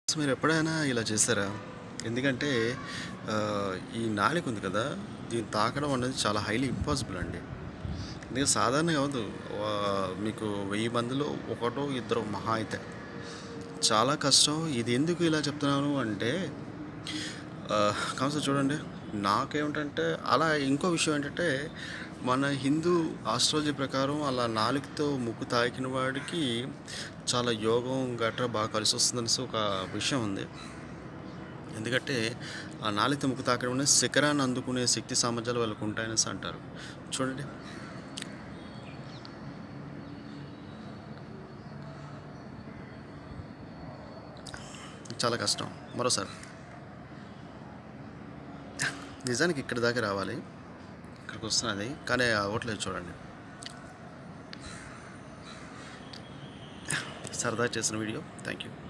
మీరు ఎప్పుడైనా ఇలా చేశారా? ఎందుకంటే ఆహ్, ఈ నాలుక ఉంది కదా! దీన్ని తాకడం అనేది చాలా హైలీ ఇంపాసిబుల్ అండి. ఎందుకంటే సాధారణంగా అవ్వదు. ఆహ్, మీకు 1000 మందిలో ఒకటో, ఇద్దరో మహా అయితే. చాలా కష్టం. ఇది ఎందుకు ఇలా చెప్తున్నాను అంటే ఆహ్, కాస్త చూడండి. నాకేమిటంటే అలా ఇంకో విషయం ఏంటంటే మన హిందూ ఆస్ట్రాలజీ ప్రకారం అలా నాలుకతో ముక్కు తాకిన వాడికి చాలా యోగం గట్రా బాగా కలిసొస్తుందనేసి ఒక విషయం ఉంది. ఎందుకంటే ఆ నాలుకతో ముక్కు తాకడం అనేది శిఖరాన్ని అందుకునే శక్తి సామర్థ్యాలు వాళ్ళకి ఉంటాయనేసి అంటారు. చూడండి. చాలా కష్టం. మరోసారి. నిజానికి ఇక్కడి దాకా రావాలి. ఇక్కడికొస్తున్నది. కానీ అవ్వట్లేదు చూడండి. సరదాగా చేసిన వీడియో. Thank you.